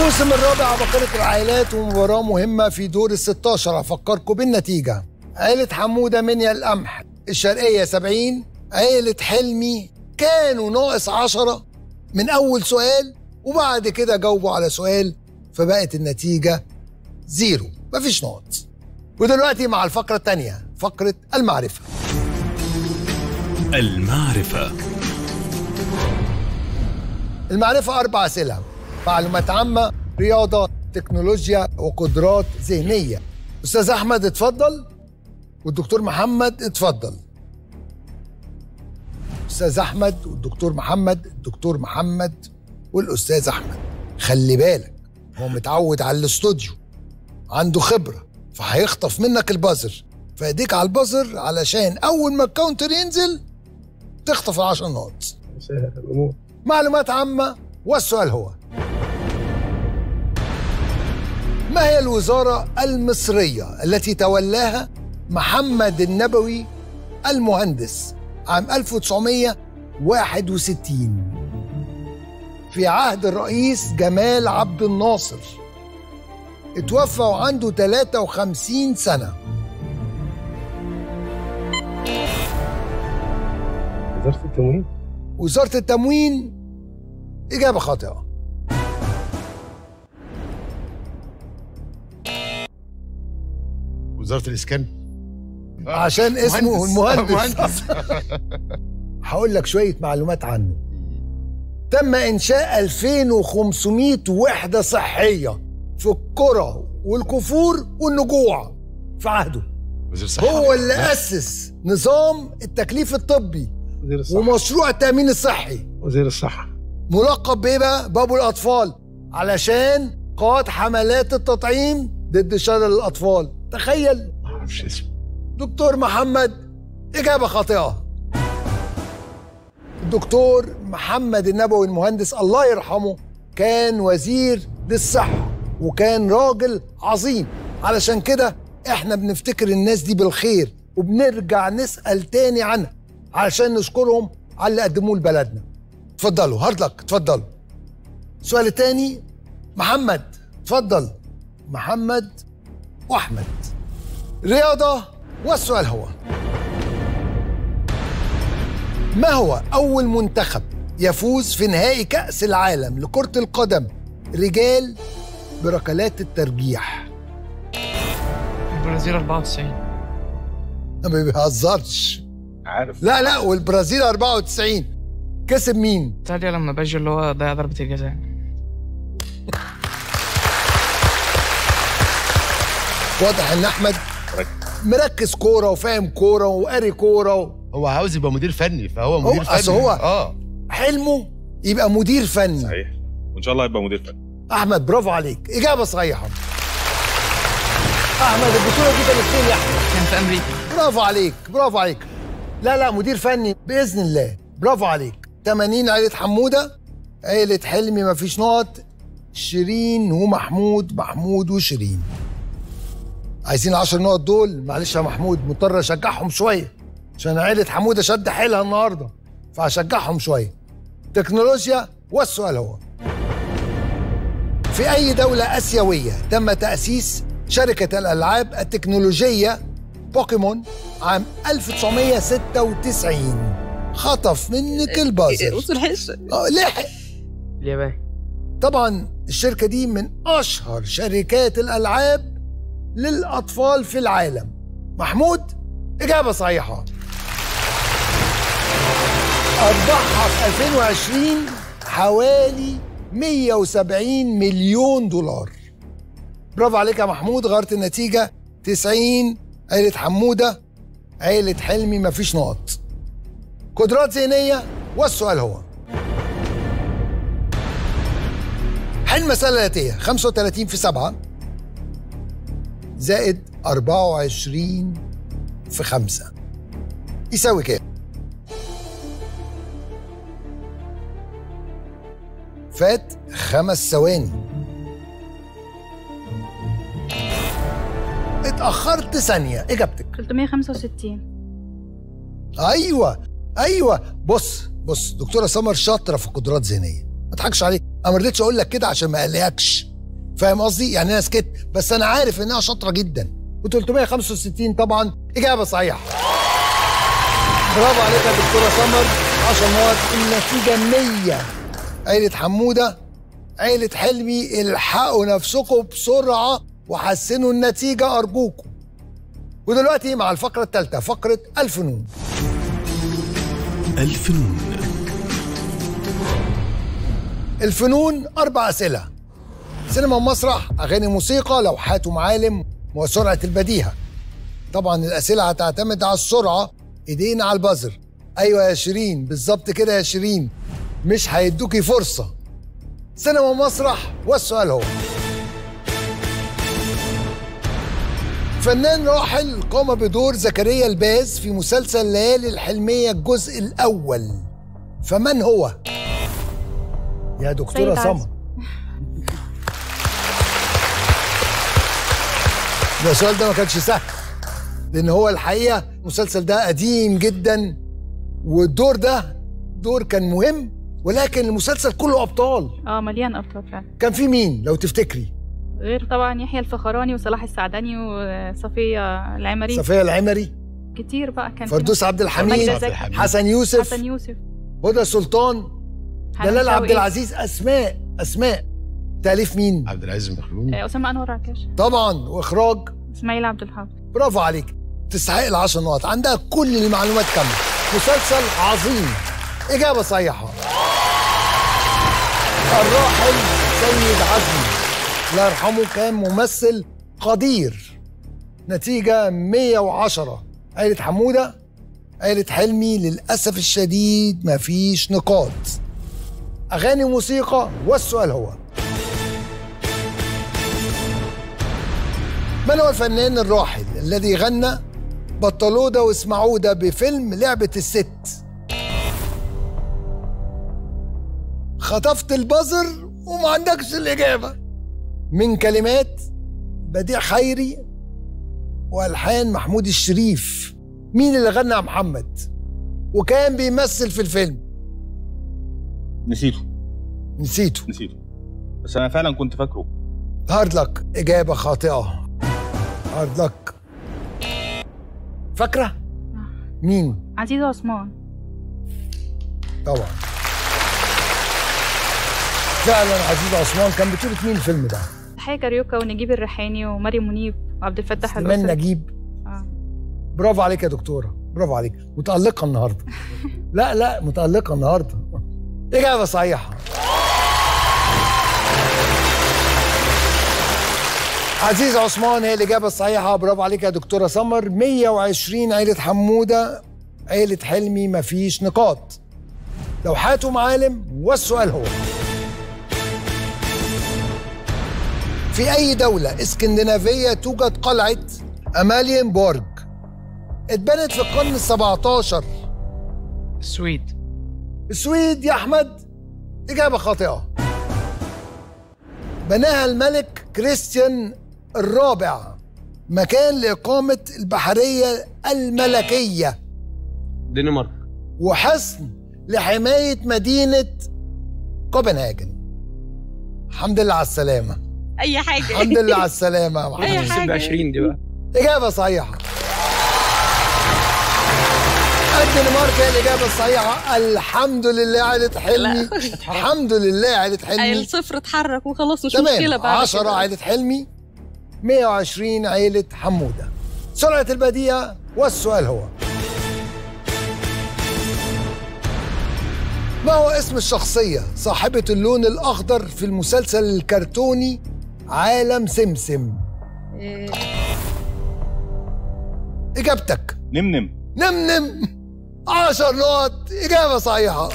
الموسم الرابع عبقرة العائلات ومباراة مهمة في دور ال 16 أفكركم بالنتيجة عائلة حمودة منيا القمح الشرقية 70 عائلة حلمي كانوا ناقص 10 من أول سؤال وبعد كده جاوبوا على سؤال فبقت النتيجة زيرو مفيش نقط ودلوقتي مع الفقرة الثانية فقرة المعرفة المعرفة المعرفة أربع أسئلة معلومات عامة رياضة تكنولوجيا وقدرات ذهنية أستاذ أحمد اتفضل والدكتور محمد اتفضل أستاذ أحمد والدكتور محمد الدكتور محمد والأستاذ أحمد خلي بالك هو متعود على الاستوديو عنده خبرة فهيخطف منك البازر فايديك على البازر علشان أول ما الكاونتر ينزل تخطف العشر نقط سهل الامور معلومات عامة والسؤال هو ما هي الوزارة المصرية التي تولاها محمد النبوي المهندس عام 1961 في عهد الرئيس جمال عبد الناصر اتوفى وعنده 53 سنة وزاره التموين وزارة التموين إجابة خاطئة وزاره الاسكان عشان اسمه مهندس. المهندس هقول لك شوية معلومات عنه تم إنشاء 2500 وحدة صحية في القرى والكفور والنجوع في عهده وزير الصحه هو اللي أسس نظام التكليف الطبي وزير الصحه ومشروع التأمين الصحي وزير الصحه ملقب بإيه بقى؟ بابو الأطفال علشان قاد حملات التطعيم ضد شلل الأطفال تخيل ما اعرفش اسمه دكتور محمد إجابة خاطئة الدكتور محمد النبوي المهندس الله يرحمه كان وزير للصحة وكان راجل عظيم علشان كده احنا بنفتكر الناس دي بالخير وبنرجع نسأل تاني عنها علشان نشكرهم على اللي قدموه لبلدنا اتفضلوا هارد لك اتفضلوا السؤال التاني محمد اتفضل محمد واحمد رياضة والسؤال هو ما هو أول منتخب يفوز في نهائي كأس العالم لكرة القدم رجال بركلات الترجيح البرازيل 94 ما بيهزرش عارف لا لا والبرازيل 94 كسب مين؟ ايطاليا لما باجي اللي هو ضيع ضربة الجزاء واضح ان احمد مركز كوره وفاهم كوره وقاري كوره و... هو عاوز يبقى مدير فني فهو مدير هو- فني أصل هو- اه حلمه يبقى مدير فني صحيح وان شاء الله يبقى مدير فني احمد برافو عليك اجابه صحيحه احمد البطوله دي كانت فين يا احمد كان في امريكا برافو عليك برافو عليك لا لا مدير فني باذن الله برافو عليك 80 عيله حموده عيله حلمي مفيش نقط شيرين ومحمود محمود وشيرين عايزين 10 نقط دول معلش يا محمود مضطر اشجعهم شويه عشان عيله حموده شد حيلها النهارده فهشجعهم شويه تكنولوجيا والسؤال هو في أي دولة آسيوية تم تأسيس شركة الألعاب التكنولوجية بوكيمون عام 1996 خطف منك البازر وصل حش آه، لحق اليابان طبعا الشركة دي من أشهر شركات الألعاب للأطفال في العالم محمود إجابة صحيحة أرباحها في 2020 حوالي 170 مليون دولار برافو عليك يا محمود غيرت النتيجة 90 عيلة حمودة عيلة حلمي مفيش نقط قدرات ذهنية والسؤال هو حل مسألة الآتية 35 في 7 زائد 24 في 5 يساوي كام؟ فات خمس ثواني اتأخرت ثانية إجابتك 365 ايوه ايوه بص بص دكتوره سمر شاطره في قدرات ذهنيه ما تضحكش عليك انا ما رضيتش اقول لك كده عشان ما اقلقكش فاهم قصدي يعني انا سكت بس انا عارف انها شاطره جدا و365 طبعا اجابه صحيحه برافو عليك يا دكتوره سمر 10 نقط النتيجه 100 عيله حموده عيله حلمي الحقوا نفسكم بسرعه وحسنوا النتيجه ارجوكم ودلوقتي مع الفقره الثالثه فقره الفنون الفنون الفنون أربع أسئلة سينما ومسرح أغاني موسيقى لوحات ومعالم وسرعة البديهة طبعا الأسئلة هتعتمد على السرعة إيدينا على البازر أيوة يا شيرين بالظبط كده يا شيرين مش هيدوكي فرصة سينما ومسرح والسؤال هو فنان راحل قام بدور زكريا الباز في مسلسل ليالي الحلمية الجزء الأول فمن هو؟ يا دكتورة سيد عزمي. سمر ده السؤال ده ما كانش سهل لان هو الحقيقه المسلسل ده قديم جدا والدور ده دور كان مهم ولكن المسلسل كله ابطال اه مليان ابطال فعلا كان في مين لو تفتكري غير طبعا يحيى الفخراني وصلاح السعدني وصفيه العمري صفيه العمري كتير بقى كان في فردوس عبد الحميد ماجدة عبد زكي. الحميد. حسن يوسف حسن يوسف هدى سلطان حنان جلال عبد شوقي، العزيز اسماء اسماء تاليف مين عبد العزيز مخلوم آه، اسامه انور عكاش طبعا واخراج اسماعيل عبد الحافظ برافو عليك تستحق العشر نقط عندها كل المعلومات كاملة مسلسل عظيم إجابة صحيحة الراحل سيد عزمي الله يرحمه كان ممثل قدير نتيجة 110 عيلة حمودة عيلة حلمي للأسف الشديد مفيش نقاط أغاني وموسيقى والسؤال هو من هو الفنان الراحل الذي غنى بطلودة واسمعودة بفيلم لعبة الست خطفت البزر وما عندكش الإجابة من كلمات بديع خيري وألحان محمود الشريف مين اللي غنى يا محمد وكان بيمثل في الفيلم نسيته نسيته نسيته بس انا فعلا كنت فاكره هارد لك إجابة خاطئة هارد لك فاكرة؟ مين؟ عزيز عثمان طبعا فعلا عزيز عثمان كان بطولة مين الفيلم ده؟ تحية كاريوكا ونجيب الريحاني ومريم منيب وعبد الفتاح سليمان الأسد نجيب آه. برافو عليك يا دكتورة برافو عليك متألقة النهاردة لا لا متألقة النهاردة إجابة صحيحة عزيز عثمان هي الإجابة الصحيحة برافو عليك يا دكتورة سمر 120 عيلة حمودة عيلة حلمي مفيش نقاط لوحات ومعالم والسؤال هو في أي دولة اسكندنافية توجد قلعة أمالينبورج اتبنت في القرن السبعة عشر السويد السويد يا أحمد إجابة خاطئة بناها الملك كريستيان الرابع مكان لإقامة البحرية الملكية دنمارك وحصن لحماية مدينة كوبنهاجن الحمد لله على السلامة اي حاجه الحمد لله على السلامة يا محمد اي تحسب حاجه 20 دي بقى إجابة صحيحة الدنمارك هي الإجابة الصحيحة الحمد لله عائلة حلمي الحمد لله عائلة حلمي الصفر اتحرك وخلاص مش مشكله تمام بعد 10 كده. عائلة حلمي 120 عائلة حمودة سرعة البديهة والسؤال هو ما هو اسم الشخصية صاحبة اللون الأخضر في المسلسل الكرتوني عالم سمسم إيه، إجابتك نمنم نمنم 10 نقط إجابة صحيحة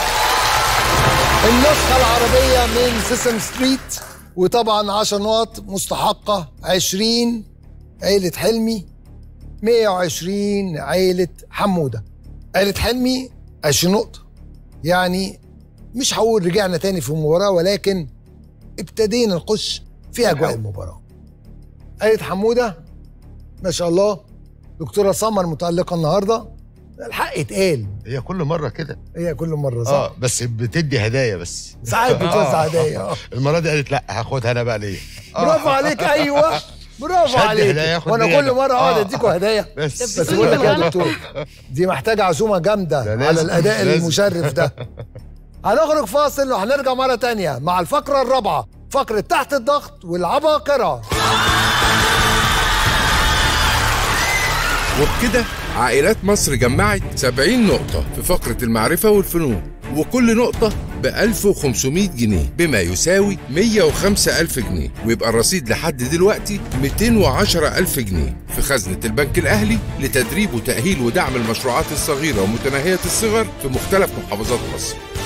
النسخة العربية من سيسم ستريت وطبعا 10 نقط مستحقة 20 عيلة حلمي 120 عيلة حمودة عيلة حلمي 20 نقطة يعني مش هقول رجعنا تاني في المباراة ولكن ابتدينا نخش في أجواء المباراة عيلة حمودة ما شاء الله دكتورة سمر متألقة النهاردة الحق اتقال هي كل مره كده هي كل مره صح اه بس بتدي هدايا بس ساعات بتوزع هدايا اه المره دي قالت لا هاخدها انا بقى ليه آه. برافو عليك ايوه برافو شد عليك هدايا ياخد وانا بيها كل أنا. مره اقعد آه. اديكوا هدايا بس بس بقول لك يا دكتور دي محتاجه عزومه جامده ده على لازم، الاداء لازم. المشرف ده هنخرج فاصل وهنرجع مره تانية مع الفقره الرابعه فقره تحت الضغط والعباقره وبكده عائلات مصر جمعت 70 نقطة في فقرة المعرفة والفنون وكل نقطة ب 1500 جنيه بما يساوي 105 ألف جنيه ويبقى الرصيد لحد دلوقتي 210 ألف جنيه في خزنة البنك الأهلي لتدريب وتأهيل ودعم المشروعات الصغيرة ومتناهية الصغر في مختلف محافظات مصر